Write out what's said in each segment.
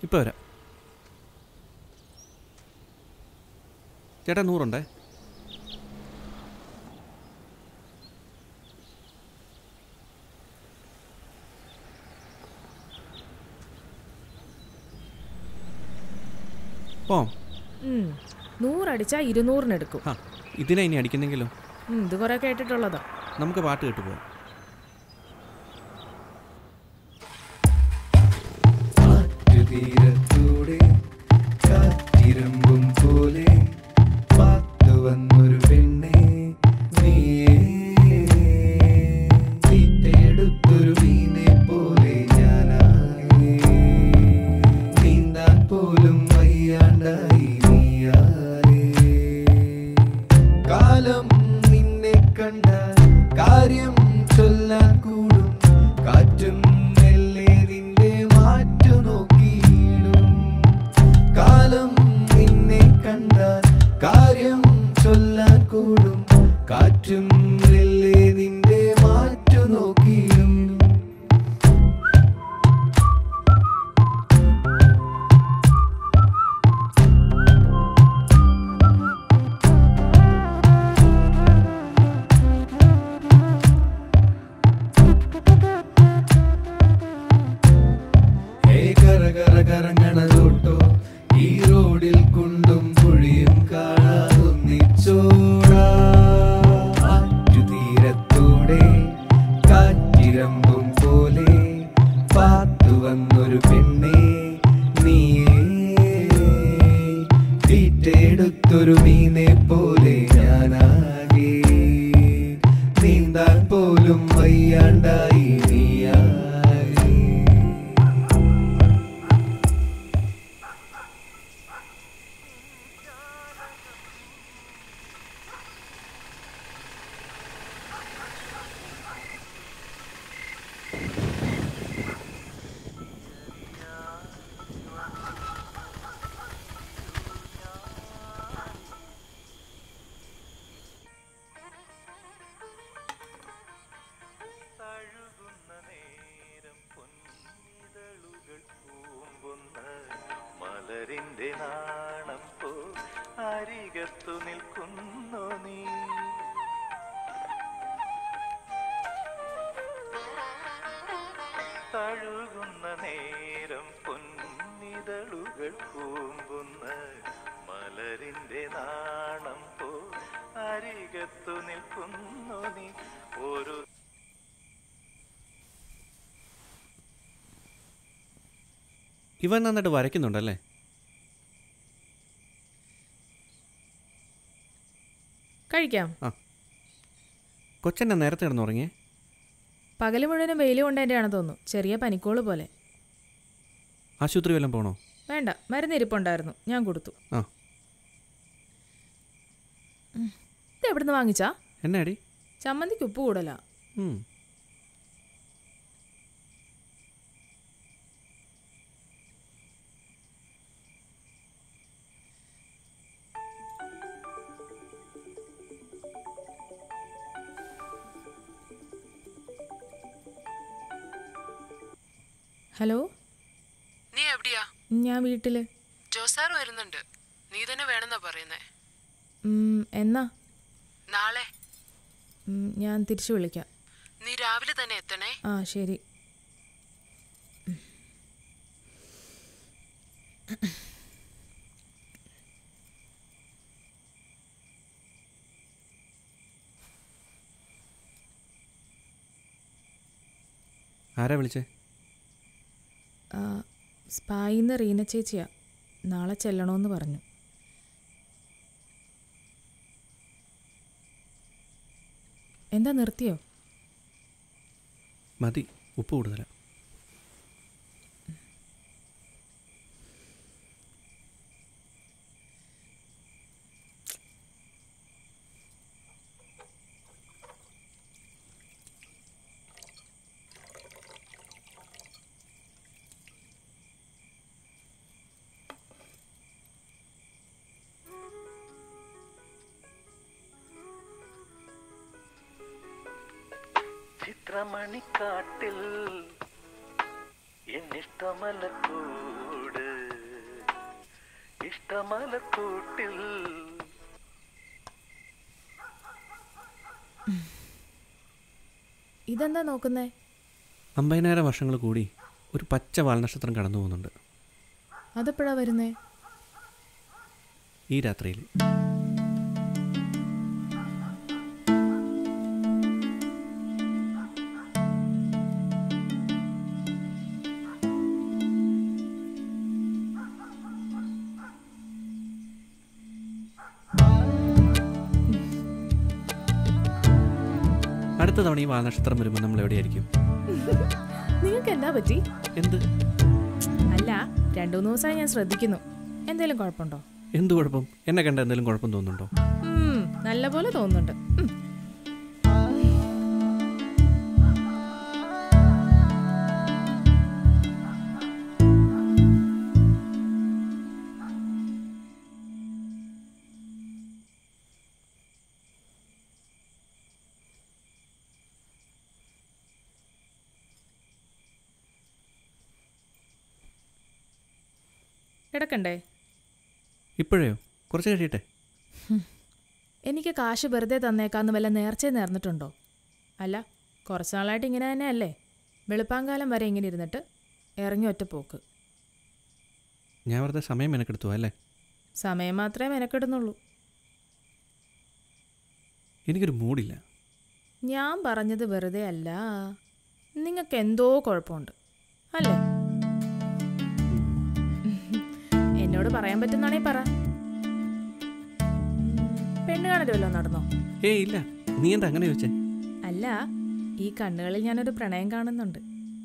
ഇപ്പോൾ വരാം ചേട്ടാ നൂറുണ്ടേ പോം ഉം. നൂറടിച്ചാൽ ഇരുന്നൂറിനെടുക്കും ആ ഇതിനെ ഇനി അടിക്കുന്നെങ്കിലോ ഉം, ഇത് കുറെ കേട്ടിട്ടുള്ളതാ നമുക്ക് പാട്ട് കേട്ട് പോവാം തീരത്തൂടെ കാറ്റിരമ്പും പോലെ പാത്തു വന്നൊരു പെണ്ണെ നീയേ തീറ്റയെടുത്തൊരു മീനെ പോലെ ഞാനായി നീന്താൻ പോലും വയ്യാണ്ടായി നീയാരേ കാലം നിന്നെ കണ്ട കാര്യം ചൊല്ലാൻ കൂടും കാറ്റും മെല്ലെ നിന്റെ മാറ്റു നോക്കിയിടും കാലം നിന്നെ കണ്ടാൽ കാര്യം ചൊല്ലാൻ കൂടും കാറ്റും മെല്ലെ നിന്റെ മാറ്റു നോക്കിയിടും ഹേ കര കര കറങ്ങണതോട്ടോ ഈ റോഡിൽ കുണ്ടും കുഴിയും കാണാതൊന്നിച്ചോടാ തീരത്തൂടെ കാറ്റിരമ്പും പോലെ പാത്തു വന്നൊരു പെണ്ണെ നീയേ തീറ്റയെടുത്തൊരു മീനെ പോലെ ഞാനാകെ നീന്താൻ പോലും വയ്യാണ്ടായി നീയാകെ തഴുകുന്ന നേരം പൊന്നിതളുകൾ പൂമ്പുന്ന മലരിന്റെ നാണം പോ അരികത്തു നിൽക്കുന്നു നീ തഴുകുന്ന നേരം പൊന്നിതളുകൾ പൂമ്പുന്ന മലരിന്റെ നാണം പോ അരികത്തു നിൽക്കുന്നു നീ ഒരു ഇവൻ നന്നായിട്ട് വരയ്ക്കുന്നുണ്ടല്ലേ കഴിക്കാം കൊച്ചെന്നെ നേരത്തെ കിടന്നുറങ്ങിയേ പകല് മുഴുവനും വെയിൽ കൊണ്ടതിൻ്റെയാണെന്ന് തോന്നുന്നു ചെറിയ പനിക്കോള് പോലെ ആശുപത്രി വല്ലതും പോണോ വേണ്ട മരുന്ന് ഇരിപ്പുണ്ടായിരുന്നു ഞാൻ കൊടുത്തു ആ ഉം. ഇത് എവിടുന്ന് വാങ്ങിച്ചാ എന്നാ അടി ചമ്മന്തിക്ക് ഉപ്പ് കൂടലാ ഉം. ഹലോ നീ എവിടെയാ ഞാൻ വീട്ടിൽ ജോസാർ വരുന്നുണ്ട് നീ തന്നെ വേണമെന്നാ പറയുന്നേ എന്നാ നാളെ ഉം, ഞാൻ തിരിച്ചു വിളിക്കാം നീ രാവിലെ തന്നെ എത്തണേ ആ ശരി ആരാ വിളിച്ചേ ആ, സ്പായിന്ന് റീന ചേച്ചിയാ നാളെ ചെല്ലണമെന്ന് പറഞ്ഞു എന്താ നിർത്തിയോ മതി ഉപ്പ് കൂടുതലാ ചിത്രമണിക്കാട്ടിൽ എന്നിഷ്ടമലക്കൂട് ഇഷ്ടമലക്കൂട്ടിൽ ഇതെന്താ നോക്കുന്നേ അമ്പതിനായിരം വർഷങ്ങൾ കൂടി ഒരു പച്ച വാൽനക്ഷത്രം കടന്നു പോകുന്നുണ്ട് അതെപ്പോഴാ വരുന്നേ ഈ രാത്രിയിൽ അടുത്ത തവണ ഈ വാൽനക്ഷത്രം വരുമ്പോൾ നമ്മൾ എവിടെയായിരിക്കും നിങ്ങൾക്ക് എന്താ പറ്റി എന്ത് അല്ല രണ്ടു മൂന്ന് ദിവസമായി ഞാൻ ശ്രദ്ധിക്കുന്നു എന്തേലും കുഴപ്പമുണ്ടോ എന്ത് കുഴപ്പം എന്നെ കണ്ട എന്തെങ്കിലും കുഴപ്പം തോന്നുന്നുണ്ടോ ഉം, നല്ല പോലെ തോന്നുന്നുണ്ട് ഉം. കിടക്കണ്ടേ ഇപ്പോഴയോ കുറച്ച് കഴിയട്ടെ എനിക്ക് കാശ് വെറുതെ തന്നേക്കാന്ന് വല്ല നേർച്ച നേർന്നിട്ടുണ്ടോ അല്ല കുറച്ച് നാളായിട്ട് ഇങ്ങനെ തന്നെയല്ലേ വെളുപ്പാങ്കാലം വരെ ഇങ്ങനെ ഇരുന്നിട്ട് ഇറങ്ങി ഒറ്റ പോക്ക് ഞാൻ വെറുതെ സമയം മെനക്കെടുത്തു അല്ലേ സമയം മാത്രമേ മെനക്കെടുന്നുള്ളൂ എനിക്കൊരു മൂഡില്ല ഞാൻ പറഞ്ഞത് വെറുതെ അല്ല നിങ്ങൾക്ക് എന്തോ കുഴപ്പമുണ്ട് അല്ലേ എന്നോട് പറയാൻ പറ്റുന്നാണേ പറ പെണ്ണ് കാണൽ വല്ലതും നടന്നോ ഏയ് ഇല്ല നീ എന്താ അങ്ങനെ ചോദിച്ചേ അല്ല ഈ കണ്ണുകളിൽ ഞാനൊരു പ്രണയം കാണുന്നുണ്ട്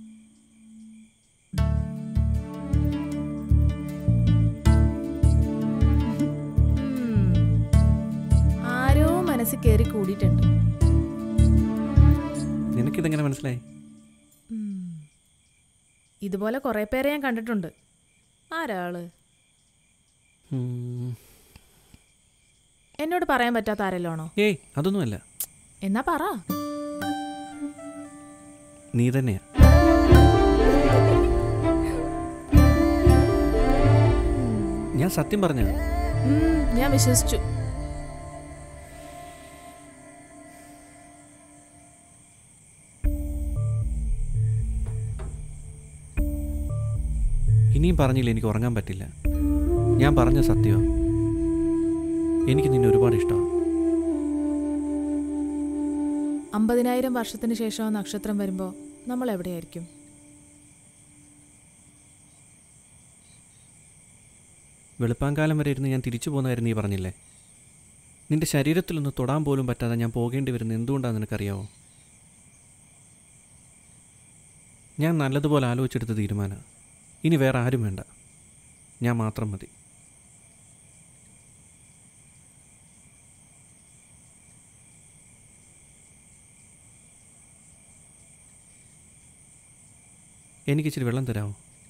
ഉം. ആരോ മനസ്സിൽ കയറി കൂടിയിട്ടുണ്ട് നിനക്കിതെങ്ങനെ മനസ്സിലായി ഉം. ഇതുപോലെ കുറെ പേരെ ഞാൻ കണ്ടിട്ടുണ്ട് ആരാള് ഉം. എന്നോട് പറയാൻ പറ്റാത്ത ആരെല്ലാണോ ഏയ് അതൊന്നുമല്ല എന്നാ പറ നീ തന്നെയാ ഞാൻ സത്യം പറഞ്ഞ ഉം, ഞാൻ വിശ്വസിച്ചു ഇനിയും പറഞ്ഞില്ല എനിക്ക് ഉറങ്ങാൻ പറ്റില്ല ഞാൻ പറഞ്ഞ സത്യമാണ് എനിക്ക് നിന്നെ ഒരുപാട് ഇഷ്ടമാണ് അമ്പതിനായിരം വർഷത്തിന് ശേഷം ആ നക്ഷത്രം വരുമ്പോൾ നമ്മൾ എവിടെയായിരിക്കും വെളുപ്പാങ്കാലം വരെ ഇരുന്ന് ഞാൻ തിരിച്ചു പോകുന്ന കാര്യം നീ പറഞ്ഞില്ലേ നിന്റെ ശരീരത്തിലൊന്ന് തൊടാൻ പോലും പറ്റാതെ ഞാൻ പോകേണ്ടി വരുന്നത് എന്തുകൊണ്ടാണെന്ന് നിനക്കറിയാവോ ഞാൻ നല്ലതുപോലെ ആലോചിച്ചെടുത്ത തീരുമാനം ഇനി വേറെ ആരും വേണ്ട ഞാൻ മാത്രം മതി എനിക്കിച്ചിരി വെള്ളം തരാമോ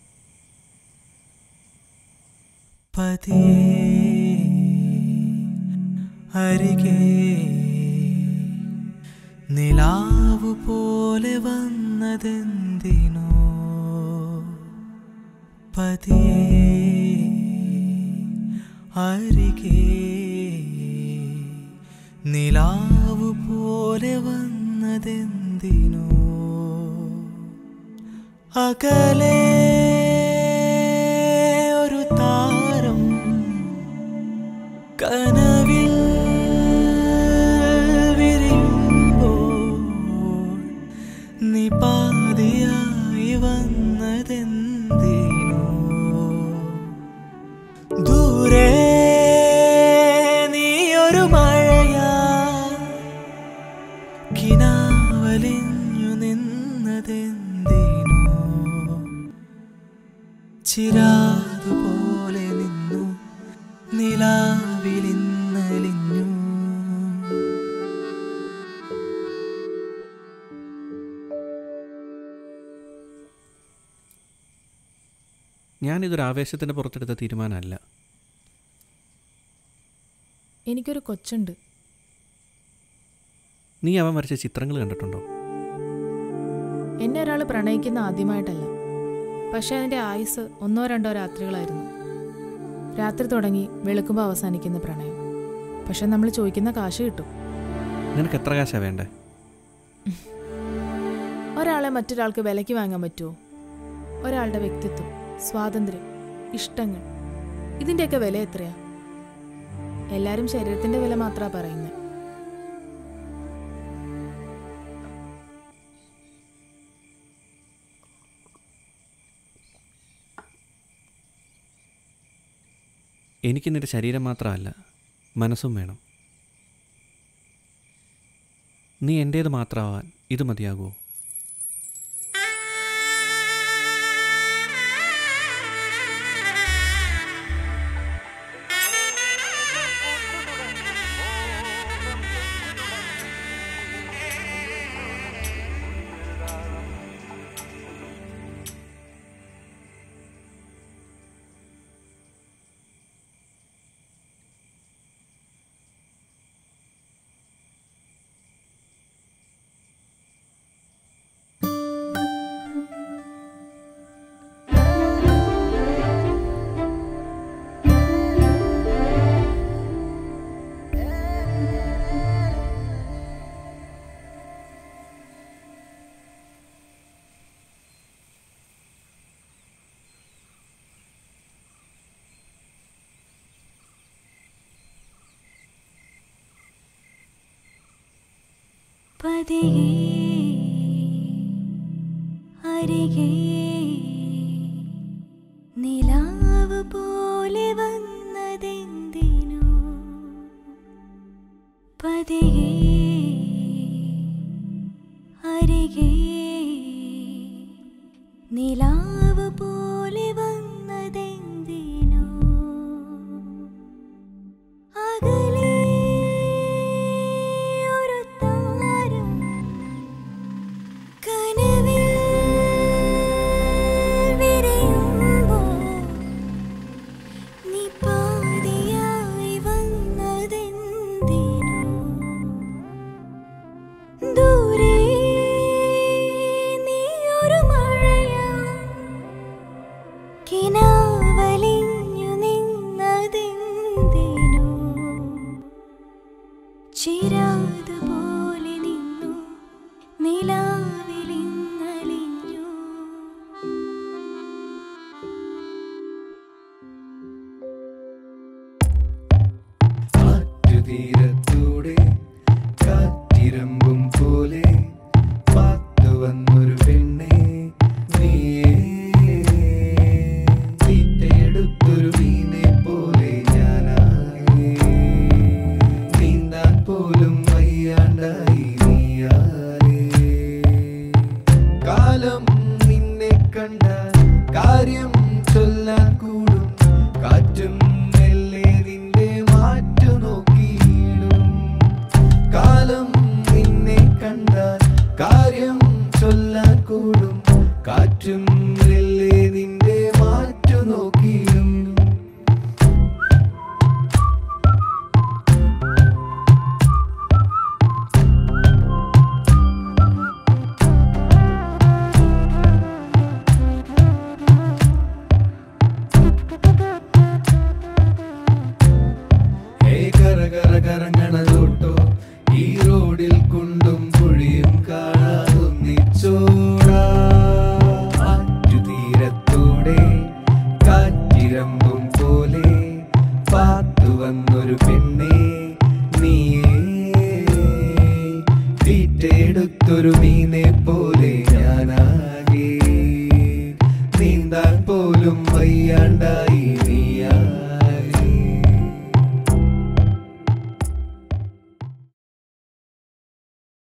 പതിയെ അരികെ നിലാവു പോലെ വന്നതെന്തിനോ പതിയെ അരികെ നിലാവു പോലെ വന്നതെന്തിനോ അകലെ ഒരു താരം കനവിൽ വിരിയുമ്പോൾ നീ പാതിയായി വന്നതെന്തിനോ ദൂരെ നീ ഒരു മഴയാ കിനാവലിഞ്ഞു നിന്നതെന്തിനോ ചിരാതുപോലെ നിന്നു നിലാവിലിന്നലിഞ്ഞു ഞാനിതൊരു ആവേശത്തിൻ്റെ പുറത്തെടുത്ത തീരുമാനമല്ല എനിക്കൊരു കൊച്ചുണ്ട് നീ അവൻ വരച്ച ചിത്രങ്ങൾ കണ്ടിട്ടുണ്ടോ എന്നെ ഒരാൾ പ്രണയിക്കുന്ന ആദ്യമായിട്ടല്ല പക്ഷെ അതിൻ്റെ ആയുസ് ഒന്നോ രണ്ടോ രാത്രികളായിരുന്നു രാത്രി തുടങ്ങി വെളുക്കുമ്പോൾ അവസാനിക്കുന്ന പ്രണയം പക്ഷെ നമ്മൾ ചോദിക്കുന്ന കാശ് കിട്ടും നിനക്ക് എത്ര കാശാ വേണ്ടേ ഒരാളെ മറ്റൊരാൾക്ക് വിലയ്ക്ക് വാങ്ങാൻ പറ്റുമോ ഒരാളുടെ വ്യക്തിത്വം സ്വാതന്ത്ര്യം ഇഷ്ടങ്ങൾ ഇതിൻ്റെയൊക്കെ വില എത്രയാ എല്ലാവരും ശരീരത്തിന്റെ വില മാത്രമാണ് പറയുന്നത് എനിക്ക് നിന്റെ ശരീരം മാത്രമല്ല മനസ്സും വേണം നീ എൻ്റേത് മാത്രമാവാൻ ഇത് മതിയാകുമോ പതിയെ അരികെ നിലാവ് പോലെ വന്നതെന്തിനു പതിയെ അരികെ നിലാവ് പോലെ വന്നതെന്തിനു അകലെ ഒരു താരം കനവിൽ വിരയുമ്പോൾ നീ പാതിയായി വന്നതെന്തിനു ദൂരെ നീ ഒരു മഴയാ കിനാവലിഞ്ഞു നിന്നതെന്തിനു ചിരാതുപോലെ നിന്നു നിലാവിലിന്നലിഞ്ഞു ആറ്റുതീരത്തൂടെ കാറ്റിരമ്പും പോലെ പാത്തു വന്നൊരു പെണ്ണെ നീയേ തീറ്റയെടുത്തൊരു മീനെ പോലെ ഞാനായി നീന്താൻ പോലും വയ്യാണ്ടായി നീയാലേ കാലം നിന്നെ കണ്ടാൽ കാര്യം ചൊല്ലാൻ കൂടും കാറ്റും മെല്ലെ നിന്റെ മാറ്റു നോക്കിയിടും കാലം നിന്നെ കണ്ടാൽ കാര്യം ചൊല്ലാൻ കൂടും കാറ്റും മെല്ലെ നിന്റെ മാറ്റു നോക്കിയിടും ഹേ കര കര കറങ്ങണതോട്ടോ ഈ റോഡിൽ കുണ്ടും കുഴിയും കാണാതൊന്നിച്ചോടാ ആറ്റുതീരത്തൂടെ കാറ്റിരമ്പും പോലെ പാത്തു വന്നൊരു പെണ്ണെ നീയേ തീറ്റയെടുത്തൊരു മീനെ പോലെ ഞാനാകെ നീന്താൻ പോലും വയ്യാണ്ടായി നീ